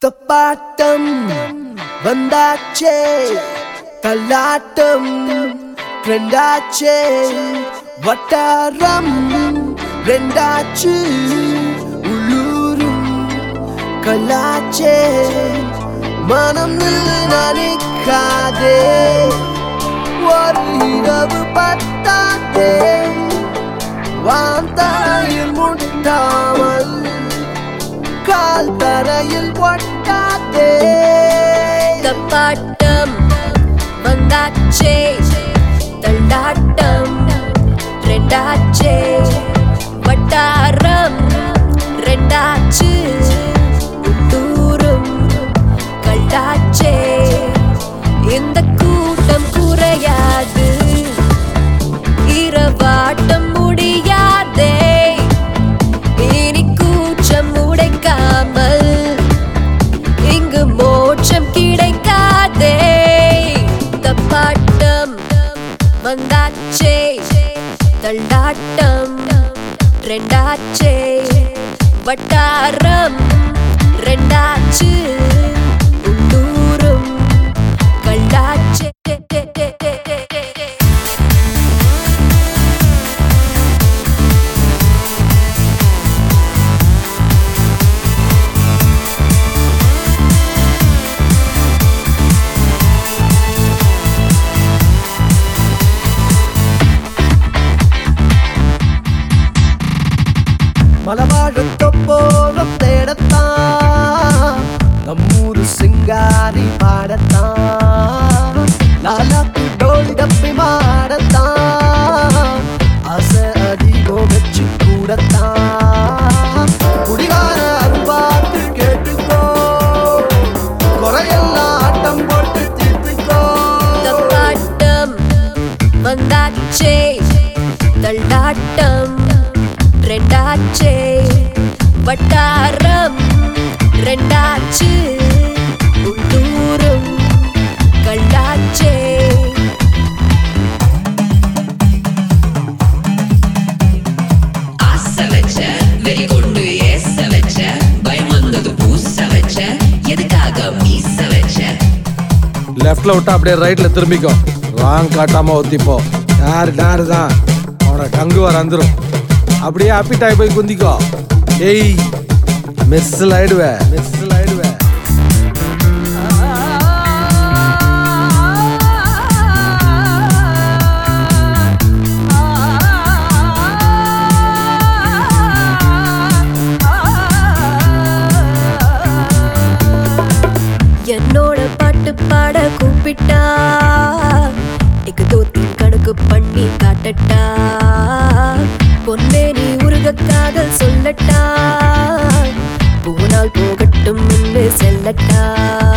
தப்பாட்டம் வந்தாச்சே தள்ளாட்டம் ரெண்டாச்சே வட்டாரம் ரெண்டாச்சு உள்ளூரும் கல்லாச்சே மனம் நினைக்காதே ஒரு இரவு பத்தாதே வாந்தாயில் முட்டாமல் கால் தரையில் ஒட்டாதே தப்பாட்டம் வந்தாச்சே தள்ளாட்டம் ரெண்டாச்சே வட்டாரம் ரெண்டாச்சு உள்ளூரும் கல்லாச்சே இந்த கூட்டம் குறையாது இரவாட்டம் முடியாதே இனி கூச்சம் உடைக்காமல் இங்கு மோட்சம் கிடைக்காதே தப்பாட்டம் வந்தாச்சே தள்ளாட்டம் ரெண்டாச்சே வட்டாரம் ரெண்டாச்சு உள்ளூரும் கல்லாச்சே மலவாழத்தொப்போரம் தேடத்தான் நம்மூரு சிங்காரி பாடத்தான் லாலாக்கு டோலி டப்பி மாடத்தான் ஆசை அதிகம் வச்சு கூடத்தான் குடிகார அரும்பாத்து கேட்டுக்கோ குறையெல்லாம் ஆட்டம் போட்டு தீர்த்துக்கோ தப்பாட்டம் வந்தாச்சே தள்ளாட்டம் ரெண்டாச்சே வட்டாரம் ரெண்டாச்சு உள்ளூரும் கல்லாச்சே ஆசை வச்ச வெறி கொண்டு ஏச வச்ச பயம் வந்தது பூச வச்ச எதுக்காக மீச வச்ச லெஃப்ட்ல விட்டா அப்படியே ரைட்ல திரும்பிக்கோ ராங் காட்டாம ஒத்திப்போ யாரு நாரு தான் அவனை கங்கு வர வந்துரும் அப்படியே அப்பிட்டாய் போய் குந்திக்கோ ஏய் மிஸ்ஸில் ஆயிடுவே மிஸ்ஸில் ஆயிடுவே என்னோட பாட்டு பாட கூப்பிட்டா இக்கு தோத்தி கணக்கு பண்ணி காட்டட்டா பொன்னே நீ உருக காதல் சொல்லட்டா போனால் போகட்டும் என்று செல்லட்டா